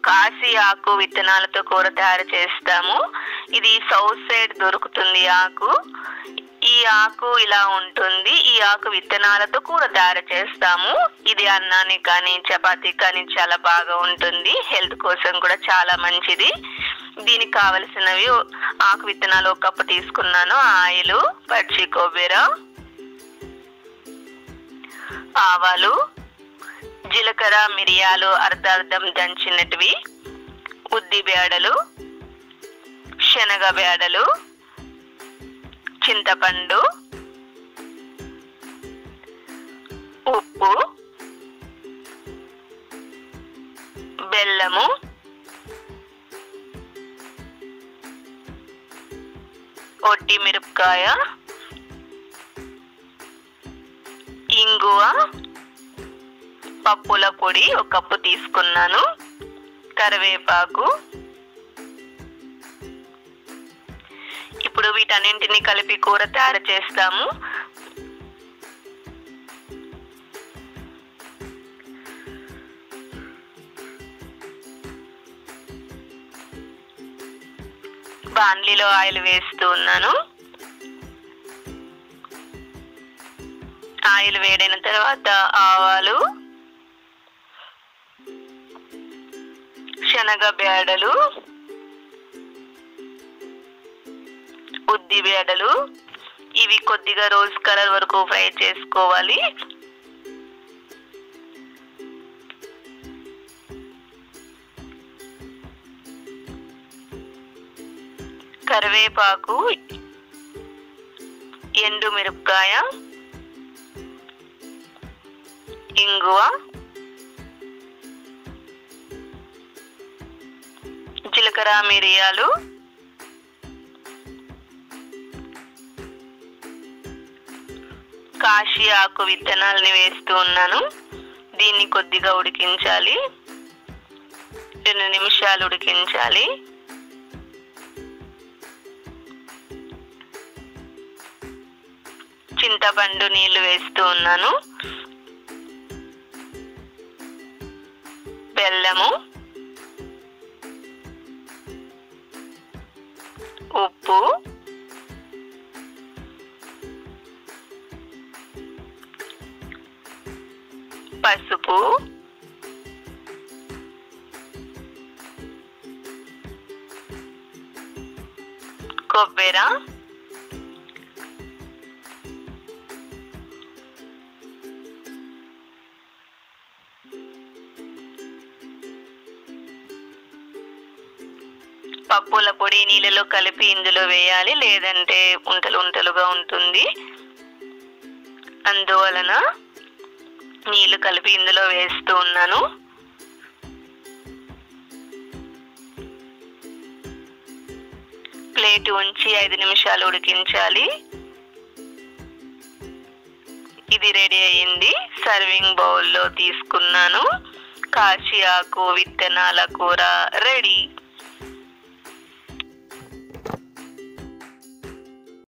కాశీ ఆకు విత్తనాలతో కూర తయారు చేస్తాము ఇది సౌత్ సైడ్ దొరుకుతుంది ఈ ఆకు ఈ ఆకు ఇలా ఉంటుంది ఈ ఆకు విత్తనాలతో కూర తయారు చేస్తాము ఇది అన్నానికి కానీ చపాతీ కానీ చాలా బాగా ఉంటుంది హెల్త్ కోసం కూడా చాలా మంచిది దీనికి కావలసినవి ఆకు విత్తనాలు ఒక కప్పు తీసుకున్నాను ఆయిల్ పచ్చి కొబ్బరి ఆవాలు జీలకర్ర మిరియాలు అర్ధార్థం దంచినటివి ఉద్ది బేడలు శనగ బేడలు చింతపండు ఉప్పు బెల్లము ఒట్టి మిరపకాయ ఇంగువ పప్పుల పొడి ఒక కప్పు తీసుకున్నాను కరివేపాకు ఇప్పుడు వీటన్నింటిని కలిపి కూర తయారు చేస్తాము బాన్లీలో ఆయిల్ వేస్తూ ఉన్నాను ఆయిల్ వేడైన తర్వాత ఆవాలు శనగ బేడలు ఉద్ది బేడలు ఇవి కొద్దిగా రోజ్ కలర్ వరకు ఫ్రై చేసుకోవాలి కరివేపాకు ఎండు మిరపకాయ ఇంగువ జీలకర్ర మిరియాలు కాశీ ఆకు విత్తనాలని వేస్తూ ఉన్నాను దీన్ని కొద్దిగా ఉడికించాలి రెండు నిమిషాలు ఉడికించాలి చింతపండు నీళ్లు వేస్తూ ఉన్నాను బెల్లము ఉప్పు పసుపు కొబ్బెర పప్పుల పొడి నీళ్ళలో కలిపి ఇందులో వేయాలి లేదంటే ఉంటలు ఉంటలుగా ఉంటుంది అందువలన నీళ్లు కలిపి ఇందులో వేస్తూ ఉన్నాను ప్లేట్ ఉంచి ఐదు నిమిషాలు ఉడికించాలి ఇది రెడీ అయ్యింది సర్వింగ్ బౌల్లో తీసుకున్నాను కాశీ ఆకు విత్తనాల కూర రెడీ